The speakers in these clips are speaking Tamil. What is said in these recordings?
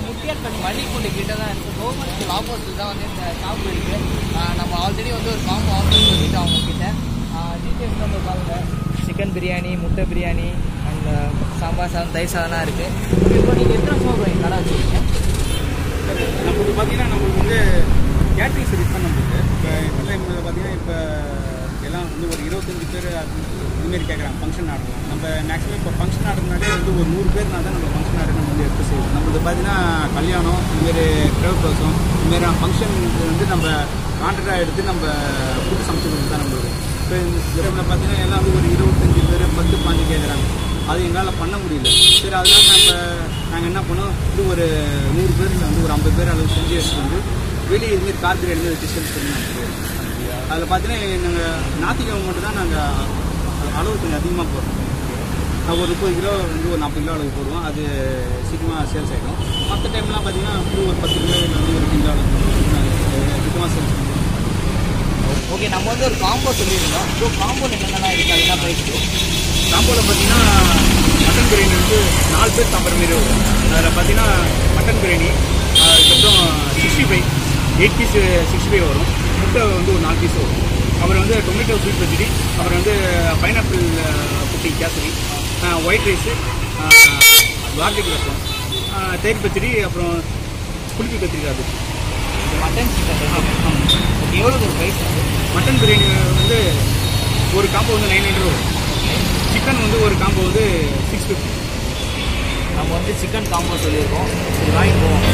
முட்டியார்பட்டி மல்லிக்கூண்டு கிட்ட தான் இருக்குது கவர்மெண்ட் ஸ்கூல் ஆப்போசிட் தான் வந்து இந்த ஷாப் இருக்குது நம்ம ஆல்ரெடி வந்து ஒரு காம்போ ஆஃபர் சொல்லிட்டோம் அவங்க கிட்ட டீட்டெயில்ஸ் வந்து பாருங்க சிக்கன் பிரியாணி முட்டை பிரியாணி அண்ட் சாம்பார் சாதம் தயிர் சாதம்லாம் இருக்குது இப்போ நீங்கள் எத்தனை வருஷம் கடை வச்சுருக்கீங்க நம்மளுக்கு பார்த்தீங்கன்னா நம்மளுக்கு வந்து கேட்ரிங் சர்வீஸ் தான் நம்மளுக்கு இப்போ இப்போ பார்த்தீங்கன்னா இப்போ எல்லாம் வந்து ஒரு இருபத்தஞ்சு பேர் இதுமாரி கேட்குறாங்க ஃபங்க்ஷன் ஆடலாம் நம்ம மேக்ஸிமம் இப்போ ஃபங்க்ஷன் ஆடுறதுனாலே வந்து ஒரு நூறு பேர்னா தான் நம்ம ஃபங்க்ஷன் ஆடு நம்ம வந்து எடுத்து செய்வோம் நம்மளுக்கு பார்த்தீங்கன்னா கல்யாணம் இதுமாரி கிரகப்பிரசம் இதுமாரி ஃபங்க்ஷன் வந்து நம்ம கான்ட்ராக்டாக எடுத்து நம்ம ஃபுட்டு சமைச்சு கொடுத்து தான் நம்மளுக்கு இப்போ இந்த சிஸ்டமில் பார்த்தீங்கன்னா எல்லாம் வந்து ஒரு இருபத்தஞ்சி பேர் பத்து பாஞ்சு கேட்குறாங்க அது எங்களால் பண்ண முடியல சரி அதனால நம்ம நாங்கள் என்ன பண்ணோம் இது ஒரு நூறு பேர் வந்து ஒரு ஐம்பது பேர் அளவு செஞ்சு எடுத்துட்டு வந்து வெளியே இதுமாரி கார்பரேட் எடுத்து வச்சு சேல்ஸ் பண்ணி நாங்கள் அதில் பார்த்தீங்கன்னா நாங்கள் ஞாயிற்றுக்கிழமை மட்டும் தான் நாங்கள் அளவு கொஞ்சம் அதிகமாக போடுறோம் நான் ஒரு முப்பது கிலோ வந்து ஒரு நாற்பது கிலோ அளவு போடுவோம் அது சீக்கிரமாக சேல்ஸ் ஆகிடும் மற்ற டைம்லாம் பார்த்தீங்கன்னா ஒரு ஒரு பத்து கிலோ இல்லை வந்து ஒரு கிலோ அளவு சீக்கிரமாக சேல்ஸ் பண்ணுவோம் ஓகே நம்ம வந்து ஒரு காம்போ சொல்லியிருந்தோம் ஸோ காம்போ என்னென்னலாம் இருக்குது அது என்ன ப்ரைஸ் காம்போவில் பார்த்தீங்கன்னா மட்டன் பிரியாணி வந்து நாலு பேர் சாப்பிட்ற மாரி வரும் அதில் பார்த்தீங்கன்னா மட்டன் பிரியாணி அதுக்கப்புறம் sixty five eight piece sixty five வரும் முட்டை வந்து ஒரு நாலு பீஸ் வரும் அப்புறம் வந்து டொமேட்டோ ஸ்வீட் பச்சடி அப்புறம் வந்து பைனாப்பிள் குட்டி kesari white rice garlic rasam ஆஹ் தயிர் பச்சடி அப்புறம் புளிப்பு கத்திரிக்காய் அது மட்டன் சிக்கன் ஓகே எவ்வளோ ஒரு ப்ரைஸ் வந்து மட்டன் பிரியாணி வந்து ஒரு காம்போ வந்து நைன் ஹண்ட்ரட் வரும் சிக்கன் வந்து ஒரு காம்போ வந்து சிக்ஸ் ஃபிஃப்டி நம்ம வந்து சிக்கன் காம்போ சொல்லியிருக்கோம் இது வாங்கிட்டு போவோம்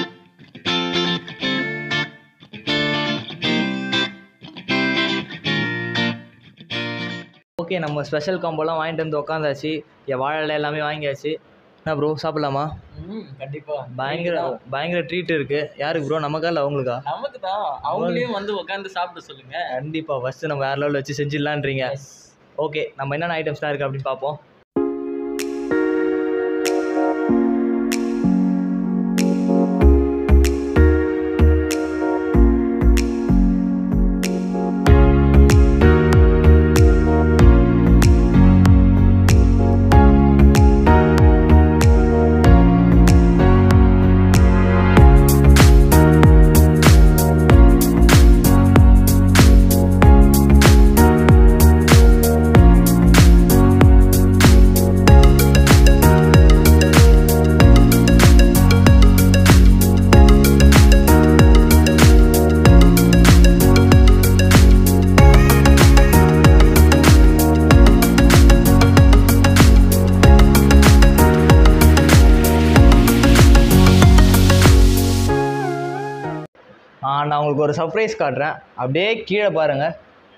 ஓகே நம்ம ஸ்பெஷல் காம்போலாம் வாங்கிட்டு வந்து உட்காந்தாச்சு என் வாழை இலை எல்லாமே வாங்கியாச்சு என்ன ப்ரோ சாப்பிடலாமா ம் கண்டிப்பா பயங்கர பயங்கர ட்ரீட் இருக்கு யாருக்கு ப்ரோ நமக்கா இல்லை அவங்களுக்கா நமக்கு தான் அவங்களையும் வந்து உட்காந்து சாப்பிட சொல்லுங்க கண்டிப்பாக ஃபஸ்ட்டு நம்ம வேறு லெவலில் வச்சு செஞ்சிடலான்றீங்க ஓகே நம்ம என்னென்ன ஐட்டம்ஸ்லாம் இருக்குது அப்படின்னு பார்ப்போம் ஆ, நான் உங்களுக்கு ஒரு சர்ப்ரைஸ் காட்டுறேன் அப்படியே கீழே பாருங்கள்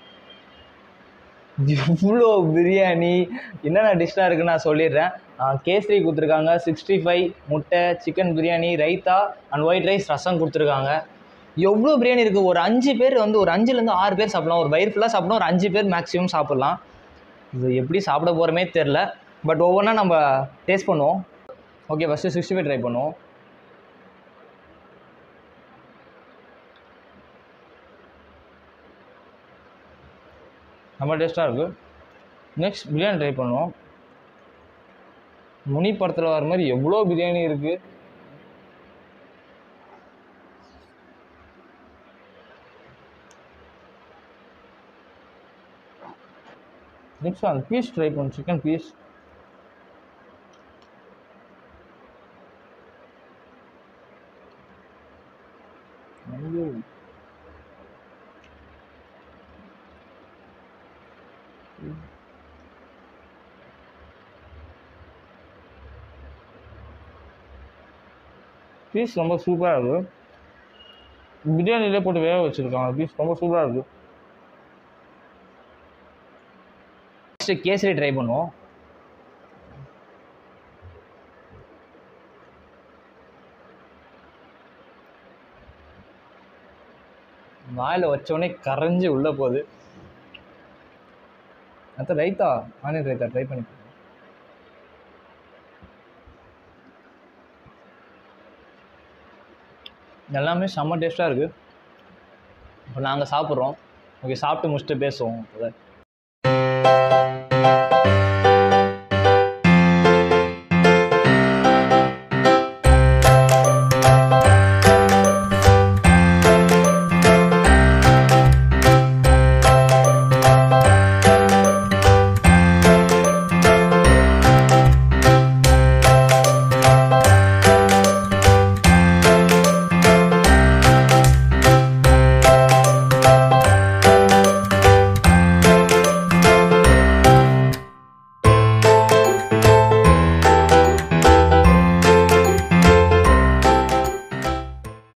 இவ்வளோ பிரியாணி என்னென்ன டிஷ்லாம் இருக்குன்னு நான் சொல்லிடுறேன் ஆ, கேசரி கொடுத்துருக்காங்க சிக்ஸ்டி ஃபைவ் முட்டை chicken biryani raita and white rice rasam கொடுத்துருக்காங்க எவ்வளோ பிரியாணி இருக்குது ஒரு அஞ்சு பேர் வந்து ஒரு அஞ்சுலேருந்து ஆறு பேர் சாப்பிடலாம் ஒரு வயிறு ஃபுல்லாக சாப்பிடலாம் ஒரு அஞ்சு பேர் மேக்ஸிமம் சாப்பிட்லாம் இது எப்படி சாப்பிட போகிறோமே தெரில பட் ஒவ்வொன்றா நம்ம டேஸ்ட் பண்ணுவோம் okay first sixty five try பண்ணுவோம் நம்ம டேஸ்ட்டாக இருக்குது நெக்ஸ்ட் பிரியாணி ட்ரை பண்ணுவோம் முனி படத்தில் வர மாதிரி எவ்வளோ பிரியாணி இருக்குது நெக்ஸ்ட் அந்த பீஸ் ட்ரை பண்ணும் சிக்கன் பீஸ் பீஸ் ரொம்ப சூப்பராக இருக்குது பிரியாணிலே போட்டு வேக வச்சுருக்காங்க பீஸ் ரொம்ப சூப்பராக இருக்குது நெக்ஸ்ட்டு கேசரி ட்ரை பண்ணுவோம் வாயில் வச்சோடனே கரைஞ்சி உள்ளே போகுது அத்த ரைத்தா ஆனியன் ரைத்தா ட்ரை பண்ணி பாருங்க. எல்லாமே செம்ம டேஸ்ட்டாக இருக்குது இப்போ நாங்கள் சாப்பிட்றோம் ஓகே சாப்பிட்டு முடிச்சுட்டு பேசுவோம்